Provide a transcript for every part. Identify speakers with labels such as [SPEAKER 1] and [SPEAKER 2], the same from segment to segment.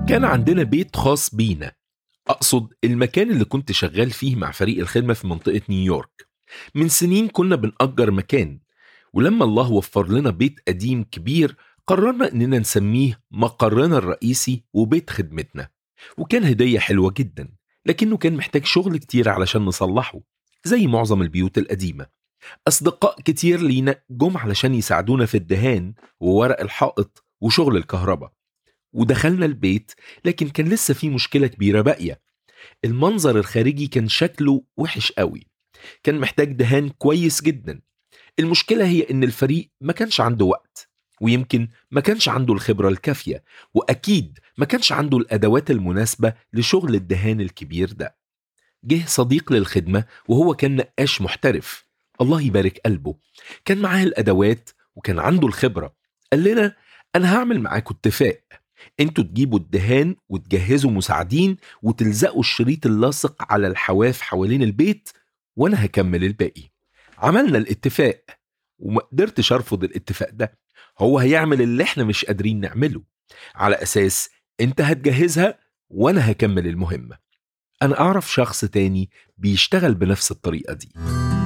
[SPEAKER 1] كان عندنا بيت خاص بينا أقصد المكان اللي كنت شغال فيه مع فريق الخدمة في منطقة نيويورك من سنين كنا بنأجر مكان ولما الله وفر لنا بيت قديم كبير قررنا إننا نسميه مقرنا الرئيسي وبيت خدمتنا وكان هدية حلوة جدا لكنه كان محتاج شغل كتير علشان نصلحه زي معظم البيوت القديمة أصدقاء كتير لينا جم علشان يساعدونا في الدهان وورق الحائط وشغل الكهرباء ودخلنا البيت لكن كان لسه في مشكلة كبيرة باقية المنظر الخارجي كان شكله وحش قوي كان محتاج دهان كويس جدا المشكلة هي إن الفريق ما كانش عنده وقت ويمكن ما كانش عنده الخبرة الكافية وأكيد ما كانش عنده الأدوات المناسبة لشغل الدهان الكبير ده جه صديق للخدمة وهو كان نقاش محترف الله يبارك قلبه كان معاه الأدوات وكان عنده الخبرة قال لنا أنا هعمل معاكم اتفاق انتوا تجيبوا الدهان وتجهزوا مساعدين وتلزقوا الشريط اللاصق على الحواف حوالين البيت وانا هكمل الباقي عملنا الاتفاق وما قدرتش ارفض الاتفاق ده هو هيعمل اللي احنا مش قادرين نعمله على اساس انت هتجهزها وانا هكمل المهمة انا اعرف شخص تاني بيشتغل بنفس الطريقة دي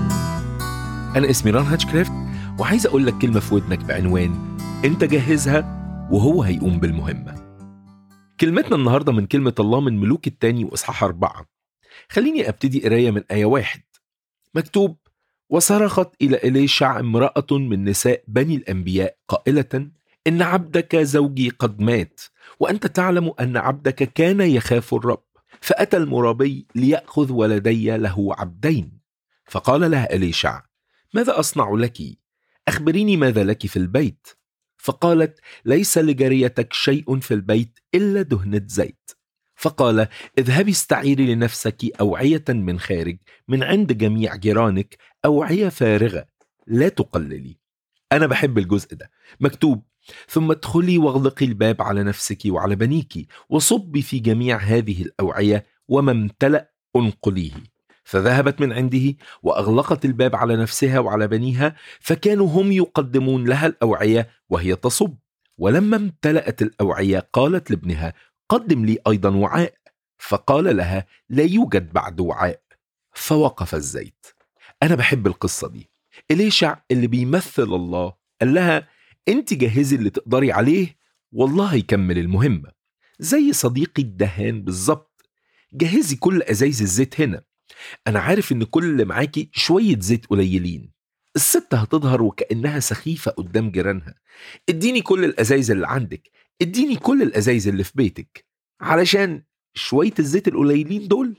[SPEAKER 1] انا اسمي ران هاتشكرافت وعايز اقول لك كلمة في ودنك بعنوان انت جهزها وهو هيقوم بالمهمة كلمتنا النهاردة من كلمة الله من ملوك التاني وإصحاح أربعة خليني أبتدي قراية من آية واحد مكتوب وصرخت إلى إليشع امرأة من نساء بني الأنبياء قائلة إن عبدك زوجي قد مات وأنت تعلم أن عبدك كان يخاف الرب فأتى المرابي ليأخذ ولدي له عبدين فقال لها إليشع ماذا أصنع لك؟ أخبريني ماذا لك في البيت فقالت ليس لجاريتك شيء في البيت إلا دهنة زيت فقال اذهبي استعيري لنفسك أوعية من خارج من عند جميع جيرانك أوعية فارغة لا تقللي أنا بحب الجزء ده مكتوب ثم ادخلي واغلقي الباب على نفسك وعلى بنيك وصبي في جميع هذه الأوعية وما امتلأ انقليه فذهبت من عنده واغلقت الباب على نفسها وعلى بنيها فكانوا هم يقدمون لها الاوعيه وهي تصب ولما امتلأت الاوعيه قالت لابنها قدم لي ايضا وعاء فقال لها لا يوجد بعد وعاء فوقف الزيت انا بحب القصه دي اليشع اللي بيمثل الله قال لها انت جهزي اللي تقدري عليه والله هيكمل المهمه زي صديقي الدهان بالظبط جهزي كل ازايز الزيت هنا أنا عارف إن كل اللي معاكي شوية زيت قليلين الست هتظهر وكأنها سخيفة قدام جيرانها اديني كل الأزايز اللي عندك اديني كل الأزايز اللي في بيتك علشان شوية الزيت القليلين دول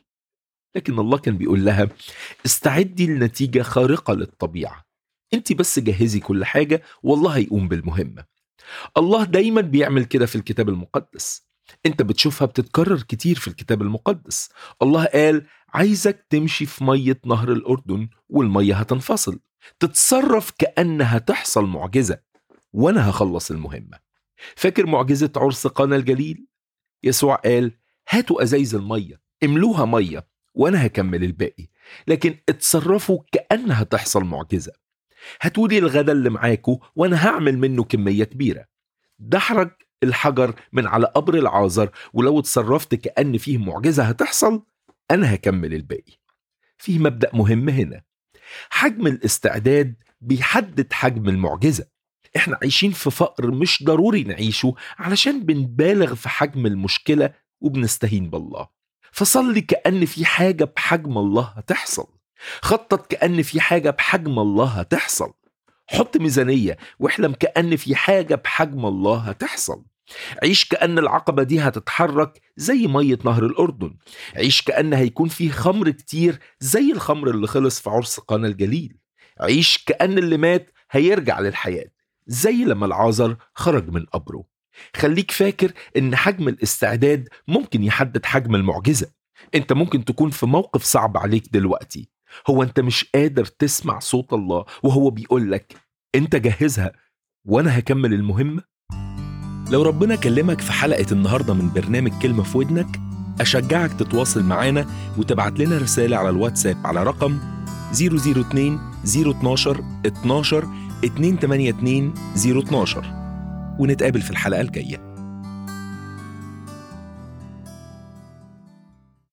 [SPEAKER 1] لكن الله كان بيقول لها استعدي لنتيجة خارقة للطبيعة انت بس جهزي كل حاجة والله هيقوم بالمهمة الله دايما بيعمل كده في الكتاب المقدس انت بتشوفها بتتكرر كتير في الكتاب المقدس الله قال عايزك تمشي في مية نهر الأردن والمية هتنفصل تتصرف كأنها تحصل معجزة وأنا هخلص المهمة فاكر معجزة عرس قانا الجليل؟ يسوع قال هاتوا أزايز المية املوها مية وأنا هكمل الباقي لكن اتصرفوا كأنها تحصل معجزة هاتولي الغدا اللي معاكوا وأنا هعمل منه كمية كبيرة دحرج الحجر من على قبر العازر ولو اتصرفت كأن فيه معجزة هتحصل أنا هكمل الباقي في مبدأ مهم هنا حجم الاستعداد بيحدد حجم المعجزة احنا عايشين في فقر مش ضروري نعيشه علشان بنبالغ في حجم المشكلة وبنستهين بالله فصلي كأن في حاجة بحجم الله هتحصل خطط كأن في حاجة بحجم الله هتحصل حط ميزانية واحلم كأن في حاجة بحجم الله هتحصل عيش كأن العقبة دي هتتحرك زي مية نهر الأردن عيش كأن هيكون فيه خمر كتير زي الخمر اللي خلص في عرس قانا الجليل عيش كأن اللي مات هيرجع للحياة زي لما العازر خرج من قبره خليك فاكر ان حجم الاستعداد ممكن يحدد حجم المعجزة انت ممكن تكون في موقف صعب عليك دلوقتي هو انت مش قادر تسمع صوت الله وهو بيقول لك انت جهزها وانا هكمل المهمة لو ربنا كلمك في حلقة النهاردة من برنامج كلمة في ودنك أشجعك تتواصل معانا وتبعت لنا رسالة على الواتساب على رقم 002 012 12 282 012 ونتقابل في الحلقة الجاية